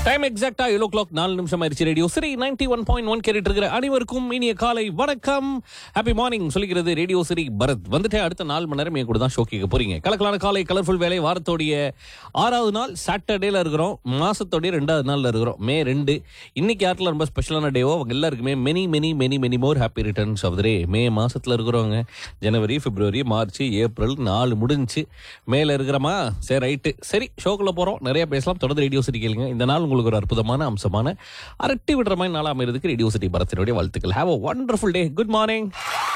time எக்ஸாக்டா ஏழோ clock நாலு நிமிஷம் ஆயிருச்சு ரேடியோ சரி நைன்டி ஒன் பாயிண்ட் ஒன் கேட்டுட்டு இருக்கிற அனைவருக்கும் இனிய காலை வணக்கம் ஹாப்பி மார்னிங் சொல்லிக்கிறது ரேடியோ சரி பரத் வந்துட்டு அடுத்த நாலு மணி நேரம் என் கூட தான் ஷோ கேட்க போறீங்க கலக்கலான காலை கலர்ஃபுல் வேலை வாரத்தோடைய ஆறாவது நாள் சாட்டர்டேல இருக்கிறோம் மாசத்தோடைய ரெண்டாவது நாள்ல இருக்கிறோம் மே ரெண்டு இன்னைக்கு யாருக்குலாம் ரொம்ப ஸ்பெஷலான டேவோ அவங்க எல்லாருக்குமே many many many many more happy returns of the day May மாசத்துல இருக்கிறவங்க ஜனவரி பிப்ரவரி மார்ச் ஏப்ரல் நாலு முடிஞ்சு மேல இருக்கிறோமா சரி ரைட்டு சரி ஷோக்குள்ள போறோம் நிறைய பேசலாம் தொடர்ந்து ரேடியோ சிட்டி கேளுங்க இந்த நாள் உங்களுக்கு ஒரு அற்புதமான அம்சமான அரட்டி விடுற மாதிரி நாள் அமைறதுக்கு ரேடியோ சிட்டி பரத்தினுடைய வாழ்த்துக்கள் have a wonderful day good morning